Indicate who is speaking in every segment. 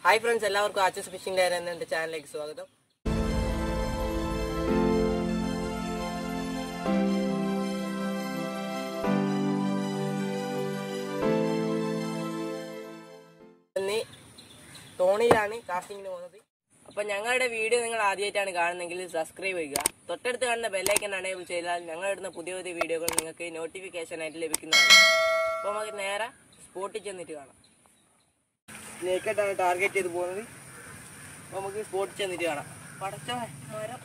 Speaker 1: Hi friends എല്ലാവർക്കും ആച്ചസ് phishing Dyer എന്ന എൻ്റെ ചാനലിലേക്ക് സ്വാഗതം ഇന്ന് തോണിയിലാണ് കാസ്റ്റിങ്ങിന് പോകുന്നത് അപ്പൊ ഞങ്ങളുടെ വീഡിയോ നിങ്ങൾ ആദ്യമായിട്ടാണ് കാണുന്നതെങ്കിൽ സബ്സ്ക്രൈബ് ചെയ്യുക തൊട്ടടുത്ത് കാണുന്ന ബെല്ലൈക്കൻ അണേബിൾ ചെയ്താൽ ഞങ്ങൾ ഇടുന്ന പുതിയ പുതിയ വീഡിയോകൾ നിങ്ങൾക്ക് നോട്ടിഫിക്കേഷൻ ആയിട്ട് ലഭിക്കുന്നതാണ് അപ്പോൾ നമുക്ക് നേരെ സ്പോട്ടിൽ ചെന്നിട്ട് കാണാം നേക്കട്ടാണ് ടാർഗറ്റ് ചെയ്ത് പോകുന്നത് അപ്പോൾ നമുക്ക് സ്പോട്ടിൽ ചെന്നിട്ട് കാണാം പടച്ചോ മരം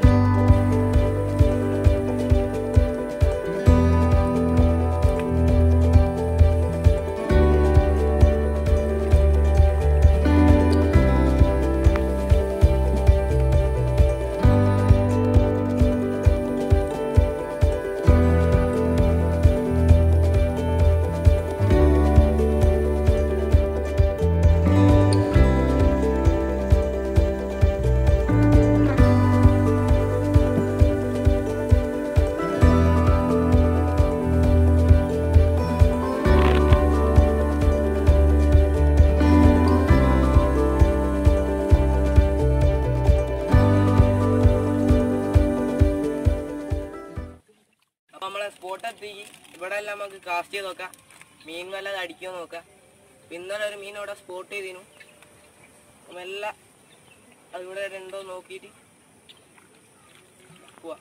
Speaker 1: അപ്പൊ നമ്മളെ സ്പോട്ട് എത്തി ഇവിടെ എല്ലാം നമുക്ക് കാസ്റ്റ് ചെയ്ത് നോക്കാം മീൻ വല്ലത് അടിക്കുമോ നോക്കാം അപ്പൊ ഇന്നലെ ഒരു മീൻ അവിടെ സ്പോട്ട് ചെയ്തിരുന്നു മെല്ലെ അതിവിടെ ഉണ്ടോ നോക്കിയിട്ട് പോവാ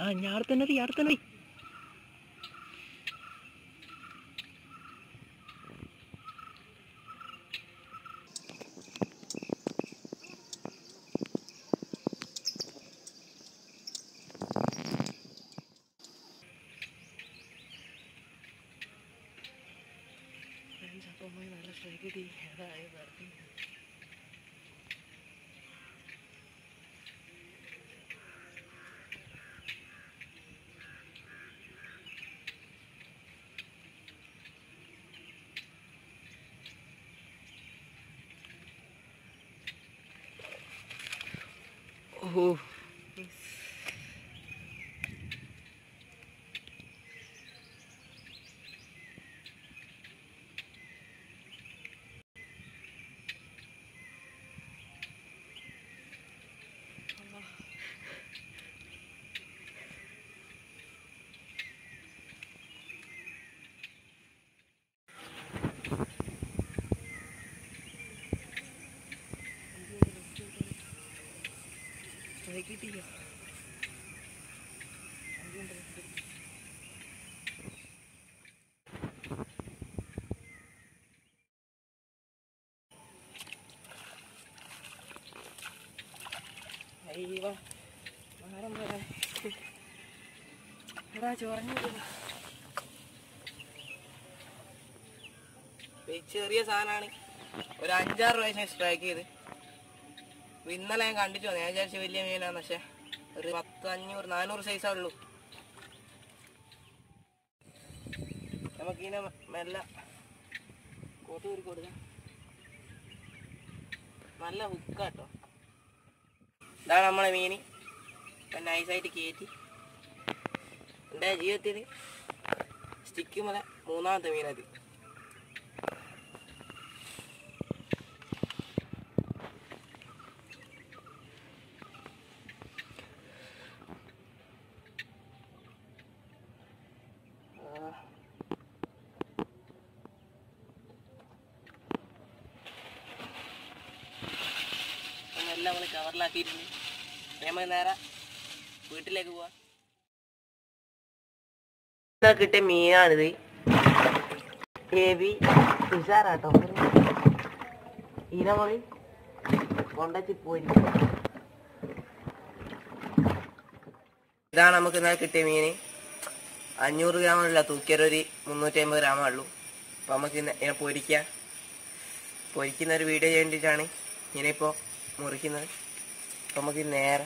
Speaker 1: ആ ഞാൻ അവിടെ തന്നെ അവിടെ തന്നെ നല്ല സ്ട്രൈക്ക് കിട്ടി അതായത് നടത്തി ഓഹോ സ്ട്രൈക്ക് കിട്ടിയില്ല അയ്യോ മരം വരാൻ എടാ ചൊറഞ്ഞു ചെറിയ സാധനമാണ് ഒരു അഞ്ചാറ് പ്രാവശ്യം സ്ട്രൈക്ക് ചെയ്ത് അപ്പൊ ഇന്നലെ ഞാൻ കണ്ടിട്ട് വന്നു ഞാൻ വിചാരിച്ചു വലിയ മീനാന്ന് പക്ഷെ ഒരു പത്ത് അഞ്ഞൂറ് നാനൂറ് സൈസേ ഉള്ളൂ നമുക്കിങ്ങനെ മെല്ലെ കോട്ട് കൂടി കൊടുക്കാം നല്ല ഹുക്കാട്ടോ ഇതാണ് നമ്മളെ മീൻ ഇപ്പം നൈസായിട്ട് കയറ്റി എൻ്റെ ജീവിതത്തിൽ സ്റ്റിക്ക് മല മൂന്നാമത്തെ മീനത് എല്ലാം നമ്മൾ കവറിലാക്കിയിട്ടുണ്ട് നമ്മൾ നേരെ വീട്ടിലേക്ക് പോവാ കിട്ടിയ മീനാണിത് ഹെവി ഉഷാറാട്ടോ ഇനമൊഴി കൊണ്ടച്ചി പോയി ഇതാണ് നമുക്ക് ഇന്നലെ കിട്ടിയ മീന് അഞ്ഞൂറ് ഗ്രാമുള്ള തൂക്കിയൊരു മുന്നൂറ്റി അമ്പത് ഗ്രാമേ ഉള്ളൂ അപ്പം നമുക്ക് ഇന്ന് ഇതിനെ പൊരിക്കാം പൊരിക്കുന്ന ഒരു വീഡിയോ ചെയ്യേണ്ടിയിട്ടാണ് ഇനിയിപ്പോൾ മുറിക്കുന്നത് അപ്പം നമുക്ക് നേരെ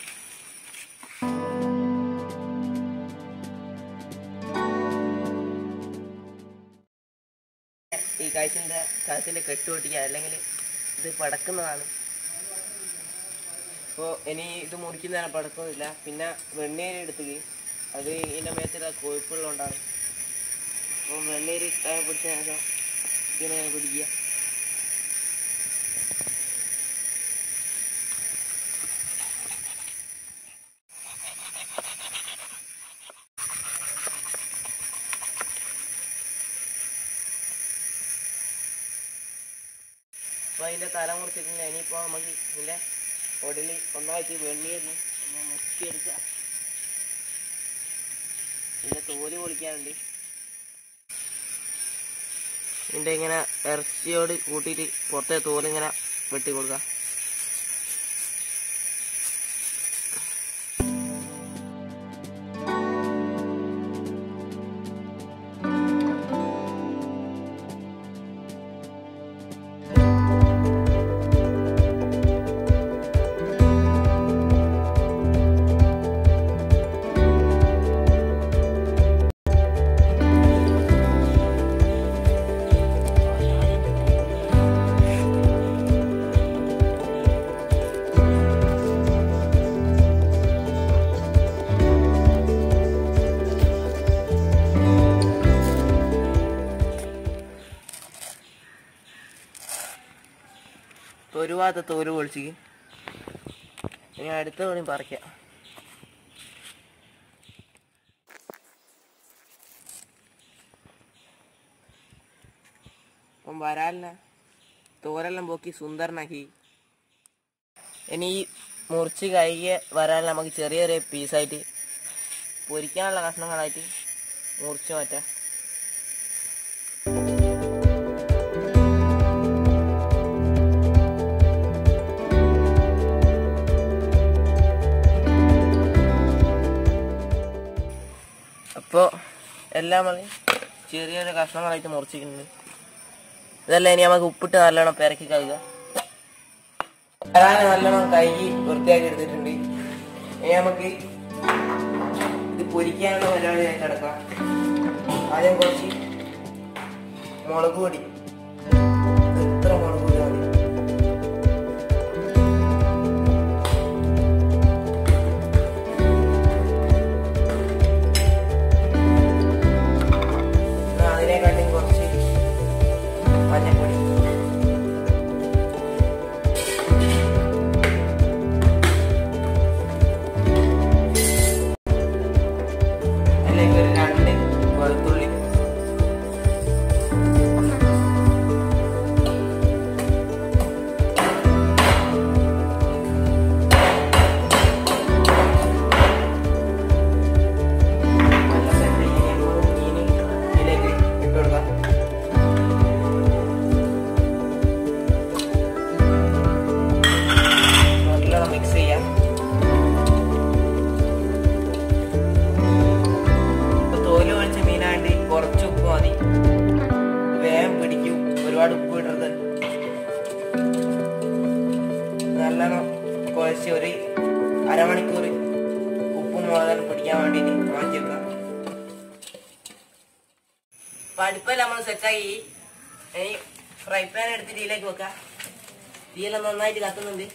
Speaker 1: ഈ കാഴ്ചൻ്റെ കഴുത്തിൻ്റെ കെട്ട് പൊട്ടിക്കുക അല്ലെങ്കിൽ ഇത് പടക്കുന്നതാണ് അപ്പോൾ ഇനി ഇത് മുറിക്കുന്നതാണ് പടക്കമൊന്നുമില്ല പിന്നെ വെണ്ണീര് എടുത്തുക അത് ഇതിൻ്റെ മേത്തിലെ കൊഴുപ്പുള്ളതുകൊണ്ടാണ് അപ്പോൾ വെണ്ണീര് കൈ പിടിച്ച ശേഷം ഇങ്ങനെ പിടിക്കുക അപ്പോൾ അതിൻ്റെ തല മുറിച്ചിട്ടുണ്ട് ഇനിയിപ്പോൾ നമുക്ക് ഇതിൻ്റെ ഒടിൽ ഒന്നായിട്ട് വെണ്ണീരിന് ഒന്ന് മുക്കിയെടുക്കുക ഇതിൻ്റെ തോല് പൊളിക്കാനുണ്ട് ഇതിൻ്റെ ഇങ്ങനെ ഇറച്ചിയോട് കൂട്ടിയിട്ട് പുറത്തെ തോല് ഇങ്ങനെ വെട്ടി കൊടുക്കുക ഒരു ഭാഗത്തെ തോല് പൊളിച്ചിക്ക് ഇനി അടുത്ത പണി പറിക്കാം അപ്പം വരാലിനെ തോരെല്ലാം പോക്കി സുന്ദരനാക്കി ഇനി ഈ മുറിച്ച് കഴുകിയ വരാലിനെ നമുക്ക് ചെറിയ ചെറിയ പീസായിട്ട് പൊരിക്കാനുള്ള കഷ്ണങ്ങളായിട്ട് മുറിച്ച് മാറ്റാം അപ്പോൾ എല്ലാം മതി ചെറിയ ചെറിയ കഷ്ണങ്ങളായിട്ട് മുറിച്ചിട്ടുണ്ട് ഇതെല്ലാം ഇനി നമുക്ക് ഉപ്പിട്ട് നല്ലോണം പെരക്കി കഴുകുക വരാൻ നല്ലോണം കഴുകി വൃത്തിയാക്കി എടുത്തിട്ടുണ്ട് ഇനി നമുക്ക് ഇത് പൊരിക്കാനുള്ള പരിപാടിയായി കിടക്കാം ആദ്യം കുറച്ച് മുളക് പൊടി എത്ര മുളക് പൊടി മതി എന്നാ അതിനെക്കാട്ടും കുറച്ച് മഞ്ഞപ്പൊടി അതിലേക്ക് ഒരു രണ്ട് വെളുത്തുള്ളി നല്ല set ആയി കഴിയുമ്പോൾ മീന് ഇതിലേക്ക് ഇട്ട് കൊടുക്കാം നല്ലോണം മിക്സ് ചെയ്യാം ഇപ്പൊ തോല് ഒഴിച്ച മീനാണ്ട് കുറച്ച് ഉപ്പ് മതി വേഗം പിടിക്കും ഒരുപാട് ഉപ്പ് ഇടരുത് നല്ലോണം കുഴച്ച് ഒരു അരമണിക്കൂർ ഉപ്പും മുളകും പിടിക്കാൻ വേണ്ടിയിട്ട് മാറ്റി വെക്കാം അപ്പൊ അടുപ്പെല്ലാം നമ്മൾ സെറ്റാക്കി ഇനി ഫ്രൈ പാൻ എടുത്തിട്ട് ഇതിലേക്ക് വെക്കാം തീയെല്ലാം നന്നായിട്ട് കത്തുന്നുണ്ട്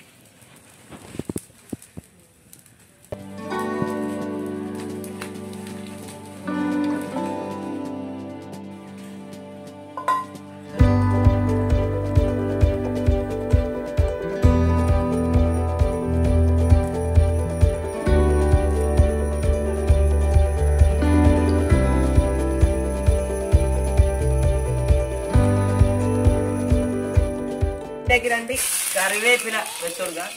Speaker 1: ഇതിലേക്ക് രണ്ട് കറിവേപ്പില വെച്ച് കൊടുക്കാം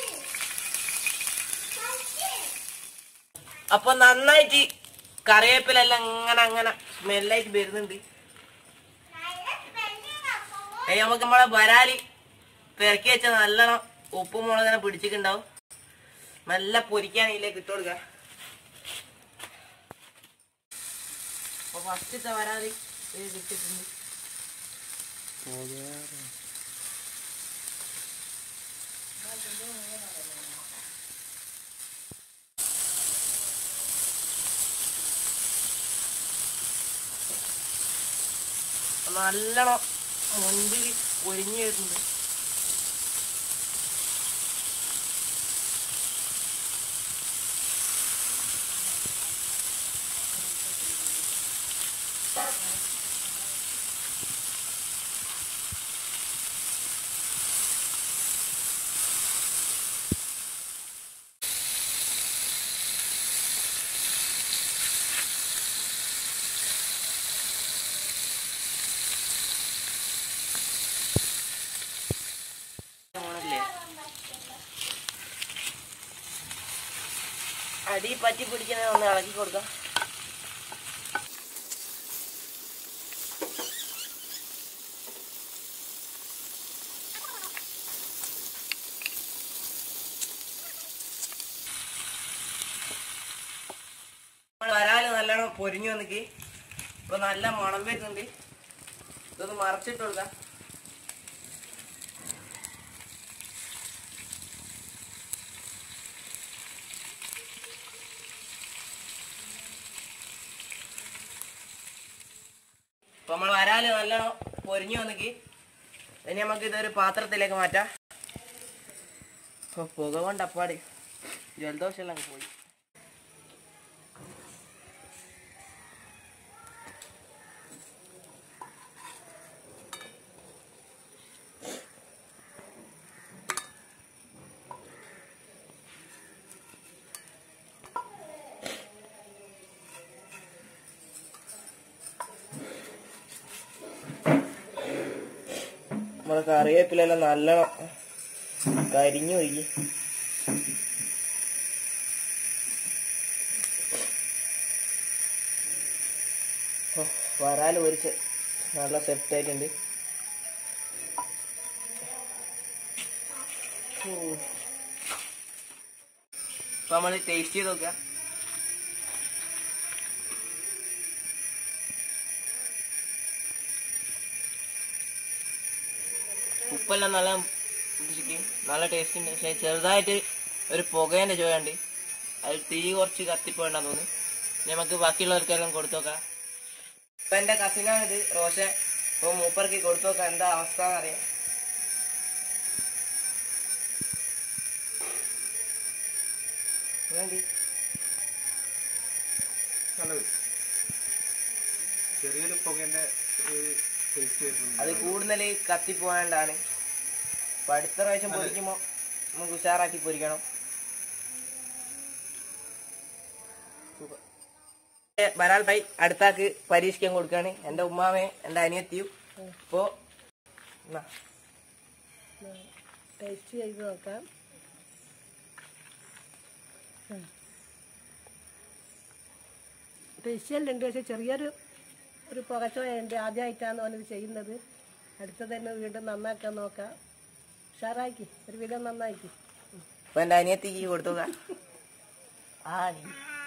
Speaker 1: അപ്പൊ നന്നായിട്ട് കറിവേപ്പില എല്ലാം അങ്ങനെ അങ്ങനെ സ്മെല്ലായിട്ട് വരുന്നുണ്ട് ഏയ് നമുക്ക് നമ്മളെ വരാലി പെരക്കി വെച്ച നല്ലോണം ഉപ്പും മുളകിനെ പിടിച്ചിട്ടുണ്ടാവും നല്ല പൊരിക്കാൻ ഇതിലേക്ക് ഇട്ട് കൊടുക്കാം അപ്പൊ ഫസ്റ്റത്തെ വരാലി ഇത് കിട്ടിയിട്ടുണ്ട് നല്ലോണം മുൻപിൽ ഒരിഞ്ഞു വരുന്നുണ്ട് മോണല്ലേ അടി പറ്റി പിടിക്കുന്നത് ഒന്ന് ഇളക്കി കൊടുക്കാം നമ്മൾ വരാല് നല്ലോണം പൊരിഞ്ഞു വന്നിക്ക് ഇപ്പൊ നല്ല മണം വരുന്നുണ്ട് ഇതൊന്ന് മറച്ചിട്ട് കൊടുക്കാം ഇപ്പൊ നമ്മൾ വരാല് നല്ലോണം പൊരിഞ്ഞു വന്നിക്ക് ഇനി നമുക്ക് ഇതൊരു പാത്രത്തിലേക്ക് മാറ്റാം ഇപ്പൊ പുക കൊണ്ട് അപ്പാട് ജലദോഷമെല്ലാം പോയി നമ്മളെ കറിവേപ്പിലെല്ലാം നല്ലോണം കരിഞ്ഞു പോയി വരാൽ പൊരിച്ച് നല്ല സെറ്റ് ആയിട്ടുണ്ട് ഉം. അപ്പൊ നമ്മൾ ടേസ്റ്റ് ചെയ്ത് നോക്കാം ഉപ്പെല്ലാം നല്ല പിടിച്ചിട്ട് നല്ല ടേസ്റ്റ് ഉണ്ട് പക്ഷെ ചെറുതായിട്ട് ഒരു പുകേന്റെ ചോയുണ്ട് അത് തീ കുറച്ച് കത്തിപ്പോണ്ടെന്ന് തോന്നി ഇനി നമുക്ക് ബാക്കിയുള്ളവർക്കെല്ലാം കൊടുത്തു നോക്കാം ഇപ്പൊ എന്റെ കസിനാണിത് റോഷ ഇപ്പൊ മൂപ്പർക്ക് കൊടുത്തു നോക്കാം എന്താ അവസ്ഥ എന്നറിയാം വേണ്ടി
Speaker 2: നല്ലത് ചെറിയൊരു പുകേന്റെ ഒരു ടേസ്റ്റ് വരുന്നുണ്ട്
Speaker 1: അത് കൂടുതൽ കത്തിപ്പോയാണ്ടാണ് അപ്പൊ അടുത്ത പ്രാവശ്യം പൊരിക്കുമ്പോ നമുക്ക് ഉഷാറാക്കി പൊരിക്കണം ഏ, ബരാൽ ഭായി അടുത്താക്ക് പരീക്ഷിക്കാൻ കൊടുക്കാണ് എന്റെ ഉമ്മാമയും എന്റെ അനിയത്തിയും ഇപ്പോ എന്നാ,
Speaker 3: ടേസ്റ്റ് ചെയ്ത് നോക്കാം ടേസ്റ്റ് ഉണ്ട് പക്ഷെ ചെറിയൊരു ഒരു പുകച്ചോയുണ്ട് ആദ്യമായിട്ടാണ് അവനത് ചെയ്യുന്നത് അടുത്തത് തന്നെ വീണ്ടും നന്നാക്കാൻ നോക്കാം ഉഷാറാക്കി ഒരു വിധം നന്നാക്കി
Speaker 1: ഇപ്പൊ എന്റെ അനിയത്തിക്ക് കൊടുത്തു നോക്കാം ആ നീ.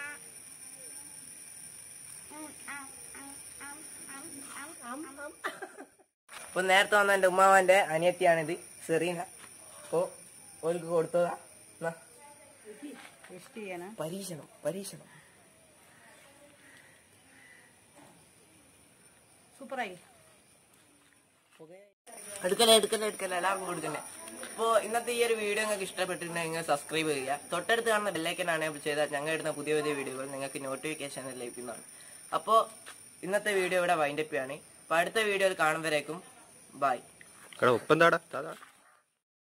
Speaker 3: ആം, ആം.
Speaker 1: ഇപ്പൊ നേരത്തെ വന്ന എന്റെ ഉമ്മാവന്റെ അനിയത്തിയാണിത് സെറീന അപ്പൊ ഓർക്ക് കൊടുത്തതാ എന്നാ,
Speaker 3: ടേസ്റ്റ് ചെയ്യണം
Speaker 1: പരീക്ഷണം പരീക്ഷണം
Speaker 3: സൂപ്പറായി
Speaker 1: എടുക്കല്ലേ എടുക്കല്ലേ എടുക്കല്ലേ എല്ലാവർക്കും കൊടുക്കല്ലേ അപ്പോൾ ഇന്നത്തെ ഈ ഒരു വീഡിയോ നിങ്ങൾക്ക് ഇഷ്ടപ്പെട്ടിട്ടുണ്ടെങ്കിൽ നിങ്ങൾ സബ്സ്ക്രൈബ് ചെയ്യുക തൊട്ടടുത്ത് കാണുന്ന ബെല്ലൈക്കൻ എനേബിൾ ചെയ്താൽ ഞങ്ങൾ ഇടുന്ന പുതിയ പുതിയ വീഡിയോകൾ നിങ്ങൾക്ക് നോട്ടിഫിക്കേഷൻ ലഭിക്കുന്നതാണ് അപ്പോൾ ഇന്നത്തെ വീഡിയോ ഇവിടെ വൈൻഡപ്പ് ചെയ്യാണ് അപ്പോൾ അടുത്ത വീഡിയോയിൽ കാണുമ്പോഴേക്കും ബൈ
Speaker 2: കട ഉപ്പെന്താടാ